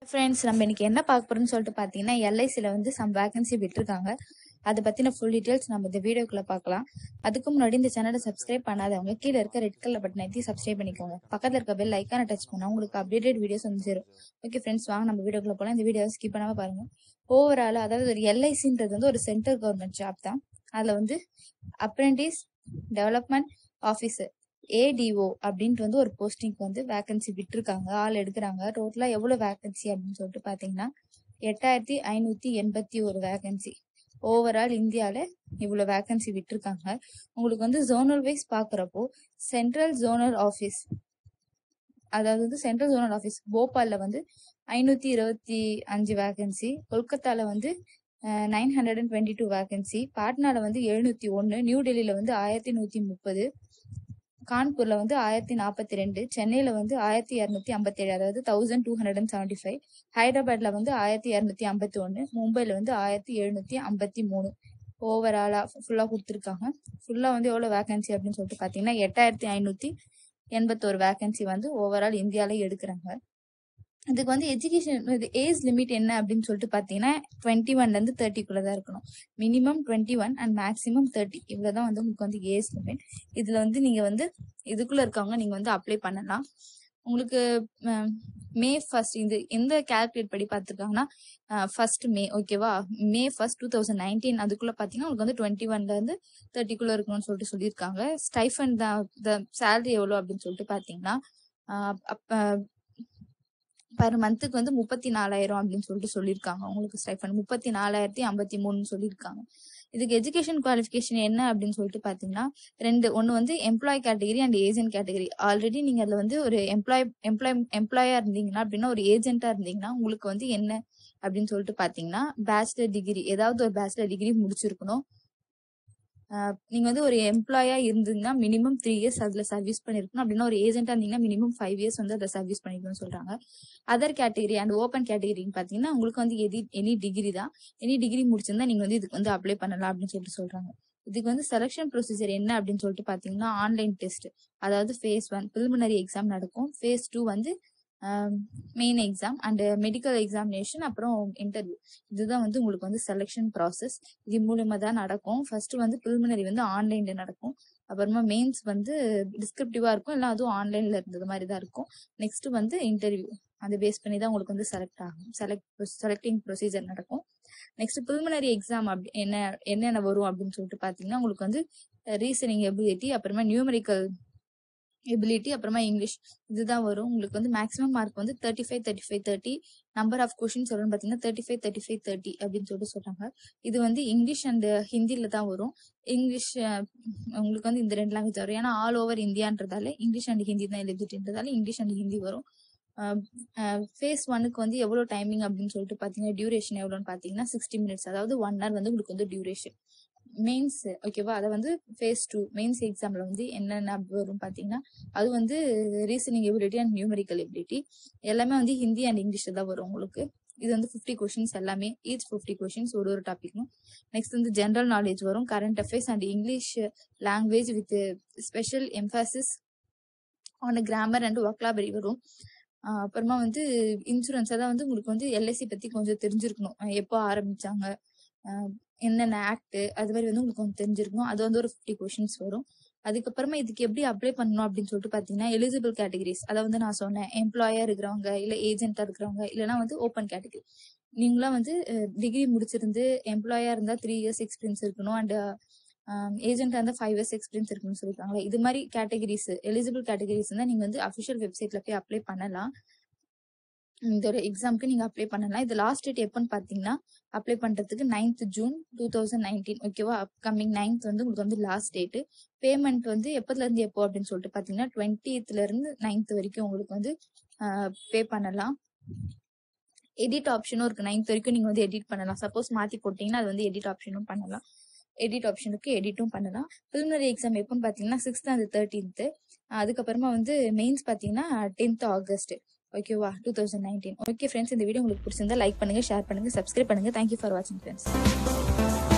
friends நம்ம இன்னைக்கு என்ன பார்க்க போறோம்னு சொல்லிட்டு பார்த்தீங்கன்னா எல்ஐசியில் வந்து சம் வேகன்சி விட்டுருக்காங்க அதை பற்றின ஃபுல் டீட்டெயில்ஸ் நம்ம இந்த வீடியோக்குள்ள பார்க்கலாம் அதுக்கு முன்னாடி இந்த சேனலை சப்ஸ்கிரைப் பண்ணாதவங்க கீழே இருக்க ரெட் கலர் பட்டன் ஏற்றி சப்ஸ்கிரைப் பண்ணிக்கோங்க பக்கத்தில் இருக்க பெல் ஐக்கான டச் பண்ணா உங்களுக்கு அப்டேட்டட் வீடியோஸ் வந்து சேரும் ஓகே ஃப்ரெண்ட்ஸ் வாங்க நம்ம வீடியோக்குள்ள போகலாம் இந்த வீடியோவை ஸ்கிப் பண்ணாம பாருங்க ஓவரால் அதாவது ஒரு எல்ஐசின்றது வந்து ஒரு சென்ட்ரல் கவர்மெண்ட் ஜாப் தான் அதில் வந்து அப்ரெண்டிஸ் டெவலப்மெண்ட் ஆஃபீஸர் ஏடிஓ அப்படின்ட்டு வந்து ஒரு போஸ்டிங்க்கு வந்து வேகன்சி விட்டுருக்காங்க ஆள் எடுக்கிறாங்க டோட்டலாக எவ்வளோ வேகன்சி அப்படின்னு சொல்லிட்டு பார்த்தீங்கன்னா எட்டாயிரத்தி ஐநூற்றி எண்பத்தி ஒரு வேகன்சி ஓவரால் இந்தியாவில் இவ்வளோ வேகன்சி விட்டுருக்காங்க உங்களுக்கு வந்து ஜோனல் வைஸ் பார்க்குறப்போ சென்ட்ரல் ஜோனல் ஆஃபீஸ் அதாவது வந்து சென்ட்ரல் ஜோனல் ஆஃபீஸ் போபாலில் வந்து ஐநூற்றி இருபத்தி அஞ்சு வேகன்சி கொல்கத்தாவில் வந்து nine hundred and twenty two vacancy பாட்னாவில் வந்து எழுநூற்றி ஒன்று நியூ டெல்லியில் வந்து ஆயிரத்தி நூற்றி முப்பது கான்பூர்ல வந்து ஆயிரத்தி நாற்பத்தி ரெண்டு சென்னையில வந்து ஆயிரத்தி இரநூத்தி ஐம்பத்தி ஏழு அதாவது thousand two hundred and seventy five ஹைதராபாத்ல வந்து ஆயிரத்தி இரநூத்தி ஐம்பத்தி ஒன்று மும்பைல வந்து ஆயிரத்தி எழுநூத்தி ஐம்பத்தி மூணு ஓவராலா ஃபுல்லா கொடுத்துருக்காங்க ஃபுல்லா வந்து எவ்வளவு வேகன்சி அப்படின்னு சொல்லிட்டு பாத்தீங்கன்னா எட்டாயிரத்தி ஐநூத்தி எண்பத்தோரு வேகன்சி வந்து ஓவரால் இந்தியால எடுக்கிறாங்க இதுக்கு வந்து எஜுகேஷன் இது ஏஜ் லிமிட் என்ன அப்படின்னு சொல்லிட்டு பார்த்தீங்கன்னா டுவெண்ட்டி ஒன்லேருந்து தேர்ட்டிக்குள்ளே தான் இருக்கணும் minimum twenty one and maximum thirty இவ்வளோ தான் வந்து உங்களுக்கு வந்து ஏஜ் லிமிட் இதில் வந்து நீங்கள் வந்து இதுக்குள்ளே இருக்கவங்க நீங்கள் வந்து அப்ளை பண்ணலாம் உங்களுக்கு மே ஃபர்ஸ்ட் இது எந்த கேல்குலேட் படி பார்த்துருக்காங்கன்னா ஃபர்ஸ்ட் மே ஓகேவா May first two thousand nineteen அதுக்குள்ளே பார்த்தீங்கன்னா உங்களுக்கு வந்து டுவெண்ட்டி ஒன்லேருந்து தேர்ட்டிக்குள்ளே இருக்கணும்னு சொல்லிட்டு சொல்லியிருக்காங்க ஸ்டைஃபன் தான் சேலரி எவ்வளோ அப்படின்னு சொல்லிட்டு பார்த்தீங்கன்னா அப்போ பர் மந்த்துக்கு வந்து முப்பத்தி நாலாயிரம் அப்படின்னு சொல்லிட்டு சொல்லியிருக்காங்க உங்களுக்கு ஸ்டைஃபன் முப்பத்தி நாலாயிரத்தி ஐம்பத்தி மூணுன்னு சொல்லியிருக்காங்க இதுக்கு எஜுகேஷன் குவாலிஃபிகேஷன் என்ன அப்படின்னு சொல்லிட்டு பார்த்தீங்கன்னா ரெண்டு ஒன்று வந்து employee category and agent category already நீங்கள் அதில் வந்து ஒரு எம்ப்ளாய் எம்ப்ளாய் எம்ப்ளாயாக இருந்தீங்கன்னா அப்படின்னா ஒரு ஏஜென்ட்டாக இருந்தீங்கன்னா உங்களுக்கு வந்து என்ன அப்படின்னு சொல்லிட்டு பார்த்தீங்கன்னா பேச்சுலர் டிகிரி ஏதாவது ஒரு பேச்சுலர் டிகிரி முடிச்சிருக்கணும் நீங்க வந்து ஒரு எம்ப்ளாயா இருந்தீங்கன்னா மினிமம் த்ரீ இயர்ஸ் அதுல சர்வீஸ் பண்ணிருக்கணும் அப்படின்னா ஒரு ஏஜென்டா இருந்தீங்கன்னா மினிமம் ஃபைவ் இயர்ஸ் வந்து அதை சர்வீஸ் பண்ணிக்கணும்னு சொல்றாங்க அதர் கேட்டகரி அண்ட் ஓப்பன் கேட்டகரின்னு பாத்தீங்கன்னா உங்களுக்கு வந்து எதி எனி டிகிரி தான் எனி டிகிரி முடிச்சிருந்தா நீங்க வந்து இதுக்கு வந்து அப்ளை பண்ணலாம் அப்படின்னு சொல்லிட்டு சொல்றாங்க இதுக்கு வந்து செலக்ஷன் ப்ரொசீஜர் என்ன அப்படின்னு சொல்லிட்டு பாத்தீங்கன்னா ஆன்லைன் டெஸ்ட் அதாவது ஃபேஸ் ஒன் பிலிமினரி எக்ஸாம் நடக்கும் ஃபேஸ் டூ வந்து main exam and medical examination அப்புறம் இன்டர்வியூ இதுதான் வந்து உங்களுக்கு வந்து செலெக்ஷன் ப்ராசஸ் இது மூலியமா தான் நடக்கும் ஃபர்ஸ்ட் வந்து ப்ரிலிமினரி வந்து ஆன்லைன்ல நடக்கும் அப்புறமா மெயின்ஸ் வந்து டிஸ்கிரிப்டிவா இருக்கும் இல்லை அதுவும் ஆன்லைன்ல இருந்தது மாதிரி தான் இருக்கும் நெக்ஸ்ட் வந்து இன்டர்வியூ அதை பேஸ் பண்ணி தான் உங்களுக்கு வந்து செலக்ட் ஆகும் செலக்ட் செலக்டிங் ப்ரொசீஜர் நடக்கும் நெக்ஸ்ட் ப்ரிலிமினரி எக்ஸாம் அப்படி என்ன என்னென்ன வரும் அப்படின்னு சொல்லிட்டு பார்த்தீங்கன்னா உங்களுக்கு வந்து ரீசனிங் எபிலிட்டி அப்புறமா நியூமரிக்கல் எபிலிட்டி அப்புறமா இங்கிலீஷ் இதுதான் வரும் உங்களுக்கு வந்து மேக்ஸிமம் மார்க் வந்து thirty five thirty five thirty number of questions வரும்னு பார்த்தீங்கன்னா thirty five thirty five thirty அப்படின்னு சொல்லிட்டு சொல்றாங்க இது வந்து இங்கிலீஷ் அண்ட் ஹிந்தியில தான் வரும் இங்கிலீஷ் உங்களுக்கு வந்து இந்த ரெண்டு லாங்குவேஜ் வரும் ஏன்னா ஆல் ஓவர் இந்தியான்றதால இங்கிலீஷ் அண்ட் ஹிந்தி தான் எலிஜிபிலிட்டின்றதால இங்கிலீஷ் அண்ட் ஹிந்தி வரும் ஃபேஸ் ஒனுக்கு வந்து எவ்வளோ டைமிங் அப்படின்னு சொல்லிட்டு பார்த்தீங்கன்னா டியூரேஷன் எவ்வளோன்னு பார்த்தீங்கன்னா சிக்ஸ்டி மினிட்ஸ் அதாவது ஒன் ஹவர் வந்து உங்களுக்கு வந்து டியூரேஷன் மெயின்ஸ் ஓகேவா அதை வந்து ஃபேஸ் டூ மெயின்ஸ் எக்ஸாம்ல வந்து என்னென்ன வரும் பார்த்தீங்கன்னா அது வந்து reasoning ability and numerical ability எல்லாமே வந்து ஹிந்தி அண்ட் இங்கிலீஷ் தான் வரும் உங்களுக்கு இது வந்து ஃபிஃப்டி கொஷின்ஸ் எல்லாமே ஈச் ஃபிஃப்டி கொஷின்ஸ் ஒரு ஒரு டாபிக்கும் நெக்ஸ்ட் வந்து ஜென்ரல் நாலேஜ் வரும் current affairs and English language with special emphasis on grammar and vocabulary வரும் அப்புறமா வந்து இன்சூரன்ஸ் அதான் வந்து உங்களுக்கு வந்து எல்ஐசி பத்தி கொஞ்சம் தெரிஞ்சிருக்கணும் எப்போ ஆரம்பிச்சாங்க என்னென்ன ஆக்ட் அது மாதிரி வந்து உங்களுக்கு கொஞ்சம் தெரிஞ்சிருக்கணும் அது வந்து ஒரு ஃபிஃப்டி கொஷின்ஸ் வரும் அதுக்கப்புறமா இதுக்கு எப்படி அப்ளை பண்ணணும் அப்படின்னு சொல்லிட்டு பார்த்தீங்கன்னா எலிஜிபிள் கேட்டகரிஸ் அதை வந்து நான் சொன்னேன் எம்ப்ளாயா இருக்கிறவங்க இல்லை ஏஜென்ட்டா இருக்கிறவங்க இல்லைனா வந்து ஓப்பன் கேட்டகரி நீங்களாம் வந்து டிகிரி முடிச்சிருந்து எம்ப்ளாயா இருந்தா த்ரீ இயர்ஸ் எக்ஸ்பீரியன்ஸ் இருக்கணும் அண்ட் ஏஜென்ட்டா இருந்தா ஃபைவ் இயர்ஸ் எக்ஸ்பீரியன்ஸ் இருக்குன்னு சொல்லிருக்காங்களா இது மாதிரி கேட்டகரிஸ் எலிஜிபிள் கேட்டகரிஸ் தான் நீங்க வந்து அஃபிஷியல் வெப்சைட்ல போய் அப்ளை பண்ணலாம் இந்த ஒரு எக்ஸாம்க்கு நீங்க அப்ளை பண்ணலாம் இது லாஸ்ட் டேட் எப்போன்னு பாத்தீங்கன்னா அப்ளை பண்றதுக்கு ninth June two thousand nineteen ஓகேவா அப்கமிங் நைன்த் வந்து உங்களுக்கு வந்து லாஸ்ட் டேட்டு பேமெண்ட் வந்து எப்பத்துல இருந்து எப்போ அப்படின்னு சொல்லிட்டு பாத்தீங்கன்னா டுவெண்ட்டில இருந்து நைன்த் வரைக்கும் உங்களுக்கு வந்து பே பண்ணலாம் எடிட் ஆப்ஷனும் இருக்கு நைன்த் வரைக்கும் நீங்க வந்து எடிட் பண்ணலாம் சப்போஸ் மாத்தி போட்டீங்கன்னா அது வந்து எடிட் ஆப்ஷனும் பண்ணலாம் எடிட் ஆப்ஷனுக்கு எடிட்டும் பண்ணலாம் ப்ரிலிமினரி எக்ஸாம் எப்போன்னு பார்த்தீங்கன்னா சிக்ஸ்த் அண்ட் தேர்ட்டீன்த்து அதுக்கப்புறமா வந்து மெயின்ஸ் பார்த்தீங்கன்னா டென்த் ஆகஸ்ட் ஓகேவா two thousand nineteen okay friends இந்த வீடியோ உங்களுக்கு பிடிச்சிருந்தா லைக் பண்ணுங்க ஷேர் பண்ணுங்க சப்ஸ்கிரைப் பண்ணுங்க தேங்க்யூ ஃபார் வாட்சிங் ஃப்ரெண்ட்ஸ்